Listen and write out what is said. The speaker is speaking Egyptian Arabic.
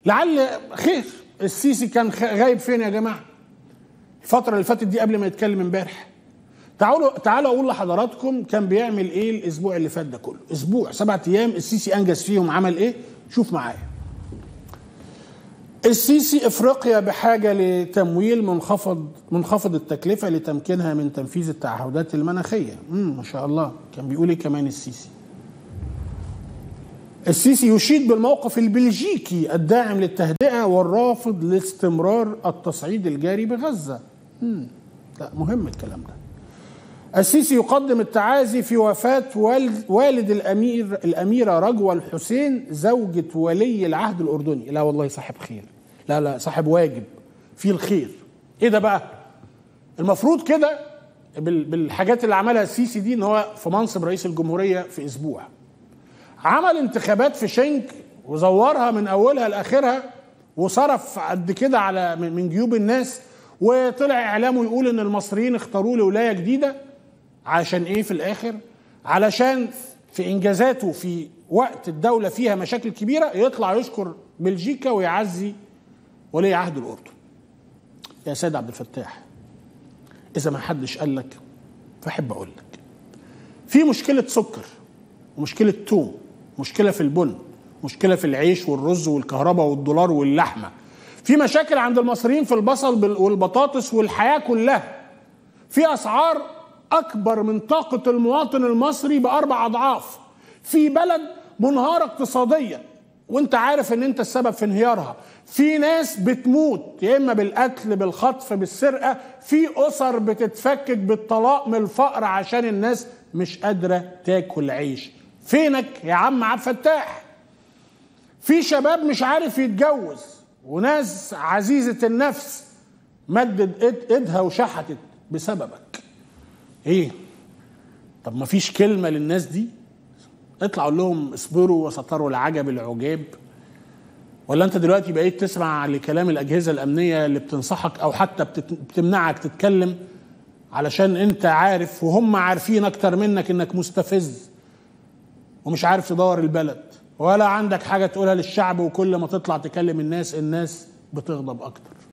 لعل خير السيسي كان غايب فين يا جماعه الفتره اللي فاتت دي قبل ما يتكلم امبارح تعالوا تعالوا اقول لحضراتكم كان بيعمل ايه الاسبوع اللي فات ده كله اسبوع سبعة ايام السيسي انجز فيهم عمل ايه شوف معايا السيسي افريقيا بحاجه لتمويل منخفض منخفض التكلفه لتمكينها من تنفيذ التعهدات المناخيه امم ما شاء الله كان بيقول ايه كمان السيسي السيسي يشيد بالموقف البلجيكي الداعم للتهدئه والرافض لاستمرار التصعيد الجاري بغزه امم لا مهم الكلام ده السيسي يقدم التعازي في وفاة والد, والد الأمير الأميرة رجوة الحسين زوجة ولي العهد الأردني لا والله صاحب خير لا لا صاحب واجب في الخير ايه ده بقى المفروض كده بالحاجات اللي عملها السيسي دي ان هو في منصب رئيس الجمهورية في اسبوع عمل انتخابات في شنك وزورها من اولها لاخرها وصرف قد كده على من جيوب الناس وطلع اعلامه يقول ان المصريين اختاروا له ولايه جديده عشان ايه في الاخر علشان في انجازاته في وقت الدوله فيها مشاكل كبيره يطلع يشكر بلجيكا ويعزي ولي عهد الاردن يا سيد عبد الفتاح اذا ما حدش قال لك فاحب اقول لك في مشكله سكر ومشكله توم مشكله في البن مشكله في العيش والرز والكهرباء والدولار واللحمه في مشاكل عند المصريين في البصل والبطاطس والحياه كلها في اسعار اكبر من طاقه المواطن المصري باربع اضعاف في بلد منهاره اقتصاديا وانت عارف ان انت السبب في انهيارها في ناس بتموت يا اما بالقتل بالخطف بالسرقه في اسر بتتفكك بالطلاق من الفقر عشان الناس مش قادره تاكل عيش فينك يا عم عبد الفتاح في شباب مش عارف يتجوز وناس عزيزه النفس مدت ايدها وشحتت بسببك ايه طب ما فيش كلمه للناس دي اطلع قول لهم اصبروا وسطروا العجب العجاب ولا انت دلوقتي بقيت تسمع لكلام الاجهزه الامنيه اللي بتنصحك او حتى بتمنعك تتكلم علشان انت عارف وهم عارفين اكتر منك انك مستفز ومش عارف تدور البلد ولا عندك حاجه تقولها للشعب وكل ما تطلع تكلم الناس الناس بتغضب اكتر